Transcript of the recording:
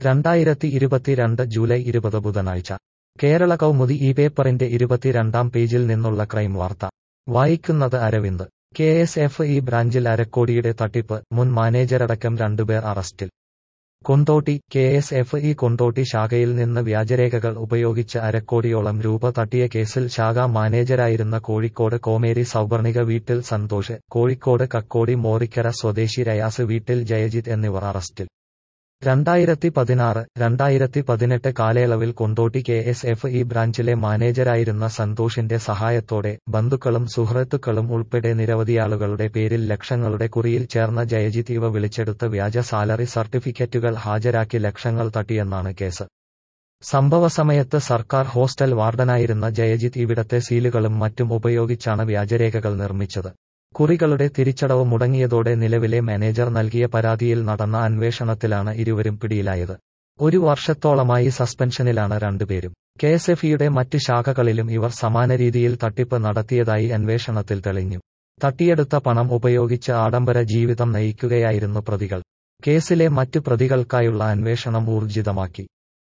രണ്ടായിരത്തി ഇരുപത്തിരണ്ട് ജൂലൈ ഇരുപത് ബുധനാഴ്ച കേരള കൗമുദി ഈ പേപ്പറിന്റെ ഇരുപത്തിരണ്ടാം പേജിൽ നിന്നുള്ള ക്രൈം വാർത്ത വായിക്കുന്നത് Aravind K S F E ബ്രാഞ്ചിൽ അരക്കോടിയുടെ തട്ടിപ്പ് മുൻ മാനേജരടക്കം രണ്ടുപേർ അറസ്റ്റിൽ Kondotty K S F E Kondotty ശാഖയിൽ നിന്ന് വ്യാജരേഖകൾ ഉപയോഗിച്ച് അരക്കോടിയോളം രൂപ തട്ടിയ കേസിൽ ശാഖാ മാനേജരായിരുന്ന കോഴിക്കോട് കോമേരി സൗവർണിക വീട്ടിൽ സന്തോഷ് കോഴിക്കോട് കക്കോടി മോറിക്കര സ്വദേശി രയാസ് വീട്ടിൽ ജയജിത്ത് എന്നിവർ അറസ്റ്റിൽ രണ്ടായിരത്തി പതിനാറ് രണ്ടായിരത്തി പതിനെട്ട് കാലയളവിൽ Kondotty K S F E ബ്രാഞ്ചിലെ മാനേജരായിരുന്ന സന്തോഷിന്റെ സഹായത്തോടെ ബന്ധുക്കളും സുഹൃത്തുക്കളും ഉൾപ്പെടെ നിരവധിയാളുകളുടെ പേരിൽ ലക്ഷങ്ങളുടെ കുറിയിൽ ചേർന്ന ജയജിത്ത് ഇവ വിളിച്ചെടുത്ത വ്യാജ സാലറി സർട്ടിഫിക്കറ്റുകൾ ഹാജരാക്കി ലക്ഷങ്ങൾ തട്ടിയെന്നാണ് കേസ് സംഭവസമയത്ത് സർക്കാർ ഹോസ്റ്റൽ വാർഡനായിരുന്ന ജയജിത്ത് ഇവിടത്തെ സീലുകളും മറ്റും ഉപയോഗിച്ചാണ് വ്യാജരേഖകൾ നിർമ്മിച്ചത് കുറികളുടെ തിരിച്ചടവ് മുടങ്ങിയതോടെ നിലവിലെ മാനേജർ നൽകിയ പരാതിയിൽ നടന്ന അന്വേഷണത്തിലാണ് ഇരുവരും പിടിയിലായത് ഒരു വർഷത്തോളമായി സസ്പെൻഷനിലാണ് രണ്ടുപേരും കെഎസ്എഫിയുടെ മറ്റ് ശാഖകളിലും ഇവർ സമാന രീതിയിൽ തട്ടിപ്പ് നടത്തിയതായി അന്വേഷണത്തിൽ തെളിഞ്ഞു തട്ടിയെടുത്ത പണം ഉപയോഗിച്ച് ആഡംബര ജീവിതം നയിക്കുകയായിരുന്നു പ്രതികൾ കേസിലെ മറ്റു പ്രതികൾക്കായുള്ള അന്വേഷണം ഊർജിതമാക്കി